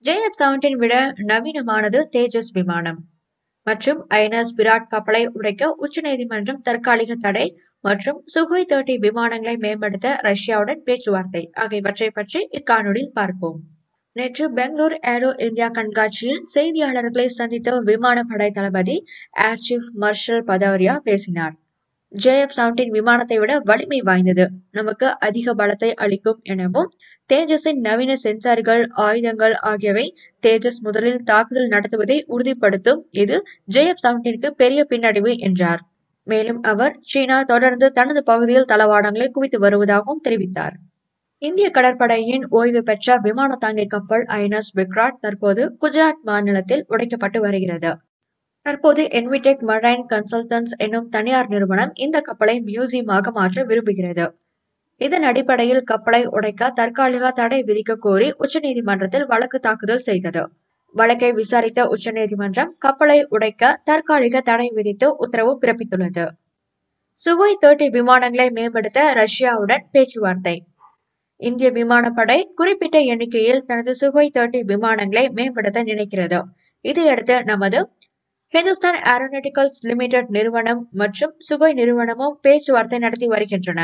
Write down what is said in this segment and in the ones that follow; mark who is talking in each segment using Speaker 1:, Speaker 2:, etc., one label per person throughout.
Speaker 1: JF seventeen விட நவீனமானது தேஜஸ் விமானம் மற்றும் ஐஎன்எஸ் விராட் கப்பலை உடைக்க உச்சநீதிமன்றம் தற்காலிக தடை மற்றும் சுகோய் தேர்ட்டி விமானங்களை மேம்படுத்த ரஷ்யாவுடன் பேச்சுவார்த்தை ஆகியவற்றை பற்றி இக்காணொலியில் பார்ப்போம் நேற்று பெங்களூர் ஏரோ இந்தியா கண்காட்சியில் செய்தியாளர்களை சந்தித்த விமானப்படை தளபதி ஏர் சீஃப் மார்ஷல் பதௌரியா பேசினார் ஜேஎஃப் செவன்டீன் விமானத்தை விட வலிமை வாய்ந்தது நமக்கு அதிக பலத்தை அளிக்கும் எனவும் தேஜஸின் நவீன சென்சார்கள் ஆயுதங்கள் ஆகியவை தேஜஸ் முதலில் தாக்குதல் நடத்துவதை உறுதிப்படுத்தும் இது ஜேஎஃப் செவன்டீனுக்கு பெரிய பின்னடைவு என்றார் மேலும் அவர் சீனா தொடர்ந்து தனது பகுதியில் தளவாடங்களை குவித்து வருவதாகவும் தெரிவித்தார் இந்திய கடற்படையின் ஓய்வு பெற்ற விமான தாங்கி கப்பல் ஐஎன்எஸ் விக்ராட் தற்போது குஜராத் மாநிலத்தில் உடைக்கப்பட்டு வருகிறது தற்போது என்விடெக் மரைன் கன்சல்டன்ஸ் என்னும் தனியார் நிறுவனம் இந்த கப்பலை மியூசியமாக மாற்ற விரும்புகிறது இதன் அடிப்படையில் கப்பலை உடைக்க தற்காலிக தடை விதிக்க கோரி உச்சநீதிமன்றத்தில் வழக்கு தாக்குதல் செய்தது வழக்கை விசாரித்த உச்சநீதிமன்றம் கப்பலை உடைக்க தற்காலிக தடை விதித்து உத்தரவு பிறப்பித்துள்ளது சுகோய் தேர்ட்டி விமானங்களை மேம்படுத்த ரஷ்யாவுடன் பேச்சுவார்த்தை இந்திய விமானப்படை குறிப்பிட்ட எண்ணிக்கையில் தனது சுகோய் தேர்ட்டி விமானங்களை மேம்படுத்த நினைக்கிறது இதையடுத்து நமது ஹிந்துஸ்தான் ஏரோநாட்டிகல்ஸ் லிமிடெட் நிறுவனம் மற்றும் சுகோய் நிறுவனமும் பேச்சுவார்த்தை நடத்தி வருகின்றன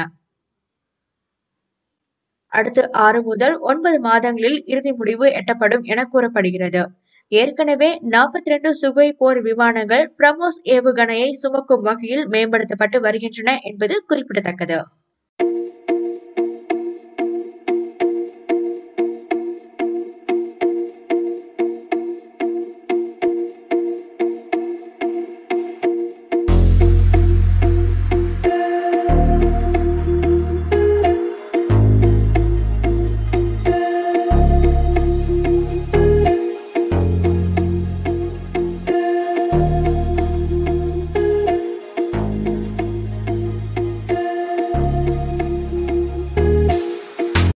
Speaker 1: அடுத்து ஆறு முதல் ஒன்பது மாதங்களில் இறுதி முடிவு எட்டப்படும் என கூறப்படுகிறது ஏற்கனவே நாற்பத்தி ரெண்டு சுகோய் போர் விமானங்கள் பிரமோஸ் ஏவுகணையை சுமக்கும் வகையில் மேம்படுத்தப்பட்டு வருகின்றன என்பது குறிப்பிடத்தக்கது